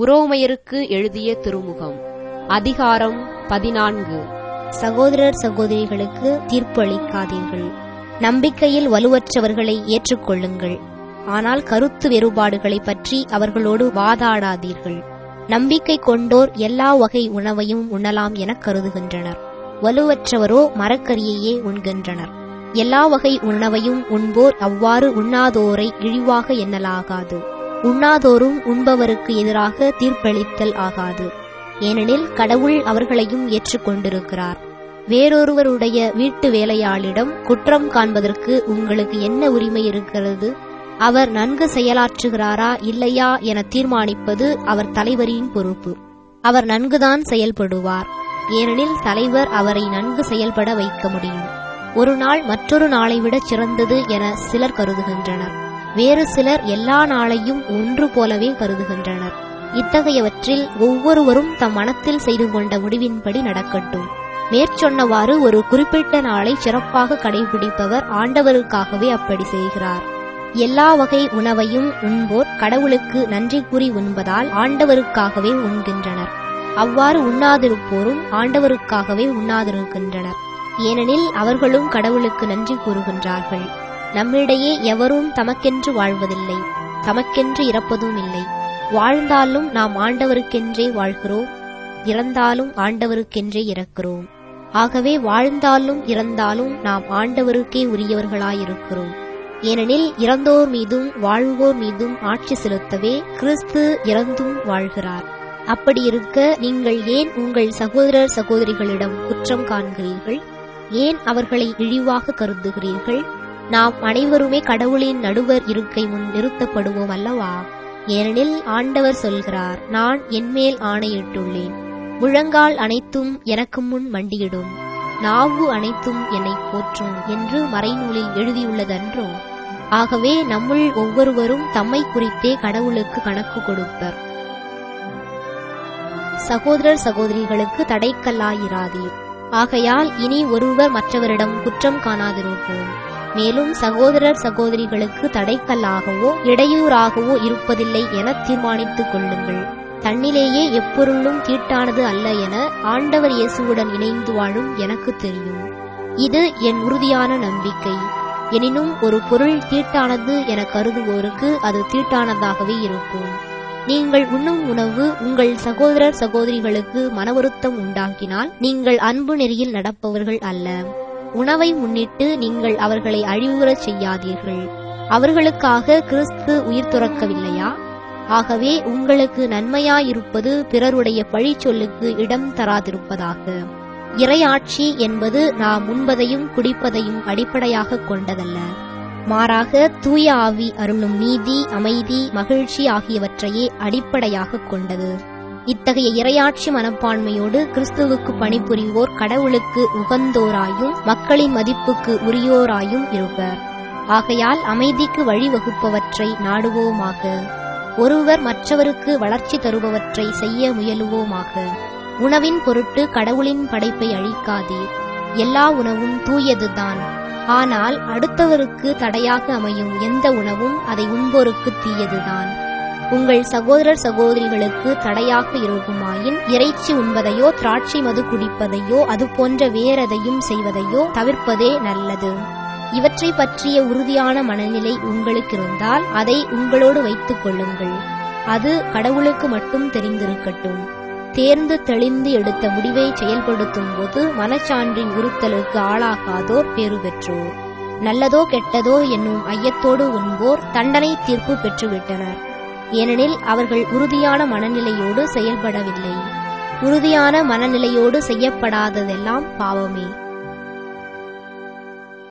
உரோமையருக்கு எழுதிய திருமுகம் அதிகாரம் பதினான்கு சகோதரர் சகோதரிகளுக்கு தீர்ப்பு அளிக்காதீர்கள் நம்பிக்கையில் வலுவற்றவர்களை ஏற்றுக்கொள்ளுங்கள் ஆனால் கருத்து வேறுபாடுகளை பற்றி அவர்களோடு வாதாடாதீர்கள் நம்பிக்கை கொண்டோர் எல்லா வகை உணவையும் உண்ணலாம் எனக் கருதுகின்றனர் வலுவற்றவரோ மரக்கறியையே உண்கின்றனர் எல்லா வகை உணவையும் உண்போர் அவ்வாறு உண்ணாதோரை இழிவாக எண்ணலாகாது உண்ணாதோரும் உண்பவருக்கு எதிராக தீர்ப்பளித்தல் ஆகாது ஏனெனில் கடவுள் அவர்களையும் ஏற்றுக்கொண்டிருக்கிறார் வேறொருவருடைய வீட்டு வேலையாளிடம் குற்றம் காண்பதற்கு உங்களுக்கு என்ன உரிமை இருக்கிறது அவர் நன்கு செயலாற்றுகிறாரா இல்லையா என தீர்மானிப்பது அவர் தலைவரின் பொறுப்பு அவர் நன்குதான் செயல்படுவார் ஏனெனில் தலைவர் அவரை நன்கு செயல்பட வைக்க முடியும் ஒரு நாள் மற்றொரு நாளை விட சிறந்தது என சிலர் கருதுகின்றனர் வேறு சிலர் எல்லா நாளையும் ஒன்று போலவே கருதுகின்றனர் இத்தகையவற்றில் ஒவ்வொருவரும் தம் மனத்தில் செய்து கொண்ட முடிவின்படி நடக்கட்டும் மேற்சொன்னவாறு ஒரு குறிப்பிட்ட நாளை சிறப்பாக கடைபிடிப்பவர் ஆண்டவருக்காகவே அப்படி செய்கிறார் எல்லா வகை உணவையும் உண்போர் கடவுளுக்கு நன்றி கூறி உண்பதால் ஆண்டவருக்காகவே உண்கின்றனர் அவ்வாறு உண்ணாதிருப்போரும் ஆண்டவருக்காகவே உண்ணாதிருக்கின்றனர் ஏனெனில் அவர்களும் கடவுளுக்கு நன்றி கூறுகின்றார்கள் நம்மிடையே எவரும் தமக்கென்று வாழ்வதில்லை தமக்கென்று இறப்பதும் இல்லை வாழ்ந்தாலும் நாம் ஆண்டவருக்கென்றே வாழ்கிறோம் இறந்தாலும் ஆண்டவருக்கென்றே இறக்கிறோம் ஆகவே வாழ்ந்தாலும் இறந்தாலும் நாம் ஆண்டவருக்கே உரியவர்களாயிருக்கிறோம் ஏனெனில் இறந்தோர் மீதும் வாழ்வோர் மீதும் ஆட்சி செலுத்தவே கிறிஸ்து இறந்தும் வாழ்கிறார் அப்படி இருக்க நீங்கள் ஏன் உங்கள் சகோதரர் சகோதரிகளிடம் குற்றம் காண்கிறீர்கள் ஏன் அவர்களை இழிவாக கருதுகிறீர்கள் நாம் அனைவருமே கடவுளின் நடுவர் இருக்கை முன் நிறுத்தப்படுவோம் அல்லவா ஏனெனில் ஆண்டவர் சொல்கிறார் நான் என்மேல் ஆணையிட்டுள்ளேன் முழங்கால் அனைத்தும் எனக்கு முன் மண்டியிடும் நாவு அனைத்தும் என்னை போற்றும் என்று மறைநூலில் எழுதியுள்ளதன்றோ ஆகவே நம்முள் ஒவ்வொருவரும் தம்மை குறித்தே கடவுளுக்கு கணக்கு கொடுப்பர் சகோதரர் சகோதரிகளுக்கு தடைக்கல்லாயிராதீர் ஆகையால் இனி ஒருவர் மற்றவரிடம் குற்றம் காணாதிருப்போம் மேலும் சகோதரர் சகோதரிகளுக்கு தடைக்கல்லாகவோ இடையூறாகவோ இருப்பதில்லை என தீர்மானித்துக் கொள்ளுங்கள் தன்னிலேயே எப்பொருளும் தீட்டானது அல்ல என ஆண்டவர் இயேசுவுடன் இணைந்து வாழும் எனக்கு தெரியும் இது என் உறுதியான நம்பிக்கை எனினும் ஒரு பொருள் தீட்டானது என கருதுவோருக்கு அது தீட்டானதாகவே இருக்கும் நீங்கள் உண்ணும் உணவு உங்கள் சகோதரர் சகோதரிகளுக்கு மனவருத்தம் உண்டாக்கினால் நீங்கள் அன்பு நெறியில் நடப்பவர்கள் அல்ல உணவை முன்னிட்டு நீங்கள் அவர்களை அழிவுறச் செய்யாதீர்கள் அவர்களுக்காக கிறிஸ்து உயிர் துறக்கவில்லையா ஆகவே உங்களுக்கு நன்மையாயிருப்பது பிறருடைய பழிச்சொல்லுக்கு இடம் தராதிருப்பதாக இறையாட்சி என்பது நாம் உண்பதையும் குடிப்பதையும் அடிப்படையாக கொண்டதல்ல மாறாக தூய ஆவி அருளும் நீதி அமைதி மகிழ்ச்சி ஆகியவற்றையே அடிப்படையாக கொண்டது இத்தகைய இரையாட்சி மனப்பான்மையோடு கிறிஸ்துவுக்கு பணிபுரிவோர் கடவுளுக்கு உகந்தோராயும் மக்களின் மதிப்புக்கு உரியோராயும் இருப்பர் ஆகையால் அமைதிக்கு வழிவகுப்பவற்றை நாடுவோமாக ஒருவர் மற்றவருக்கு வளர்ச்சி தருபவற்றை செய்ய முயலுவோமாக உணவின் பொருட்டு கடவுளின் படைப்பை அழிக்காதீர் எல்லா உணவும் தூயதுதான் ஆனால் அடுத்தவருக்கு தடையாக அமையும் எந்த உணவும் அதை உண்போருக்கு தீயதுதான் உங்கள் சகோதரர் சகோதரிகளுக்கு தடையாக இருக்குமாயின் இறைச்சி உண்பதையோ திராட்சை மது குடிப்பதையோ அது போன்ற வேறெதையும் செய்வதையோ தவிர்ப்பதே நல்லது இவற்றை பற்றிய உறுதியான மனநிலை உங்களுக்கு இருந்தால் அதை உங்களோடு வைத்துக் கொள்ளுங்கள் அது கடவுளுக்கு மட்டும் தெரிந்திருக்கட்டும் தேர்ந்து தெளிந்து எடுத்த முடிவை செயல்படுத்தும் போது மனச்சான்றின் உறுத்தலுக்கு ஆளாகாதோர் பேறு பெற்றோர் நல்லதோ கெட்டதோ என்னும் ஐயத்தோடு உண்போர் தண்டனை தீர்ப்பு பெற்றுவிட்டனர் ஏனெனில் அவர்கள் உறுதியான மனநிலையோடு செயல்படவில்லை உறுதியான மனநிலையோடு செய்யப்படாததெல்லாம் பாவமே